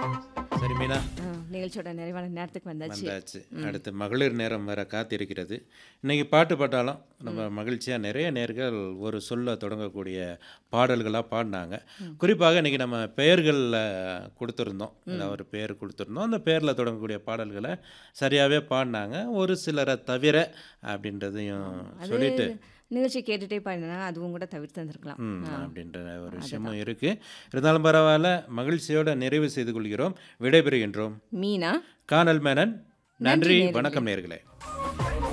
சரி மீனா ஆ, நிகழ்ச்சியோட நிறைவான நேரத்துக்கு வந்தாச்சு வந்தாச்சு அடுத்து மகளிர் நேரம் வேற காத்திருக்கிறது இன்னைக்கு பாட்டு பாட்டாலும் நம்ம மகிழ்ச்சியாக நிறைய நேர்கள் ஒரு சொல்ல தொடங்கக்கூடிய பாடல்களாக பாடினாங்க குறிப்பாக இன்னைக்கு நம்ம பெயர்களில் கொடுத்துருந்தோம் ஏதாவது ஒரு பெயர் கொடுத்துருந்தோம் அந்த பேரில் தொடங்கக்கூடிய பாடல்களை சரியாகவே பாடினாங்க ஒரு சிலரை தவிர அப்படின்றதையும் சொல்லிட்டு நிகழ்ச்சி கேட்டுட்டே பாடினா அதுவும் கூட தவிர்த்து வந்திருக்கலாம் ம், அப்படின்ற ஒரு விஷயமும் இருக்கு இருந்தாலும் பரவாயில்ல மகிழ்ச்சியோட நிறைவு செய்து கொள்கிறோம் விடைபெறுகின்றோம் மீனா கானல் மேனன் நன்றி வணக்கம் நேர்களே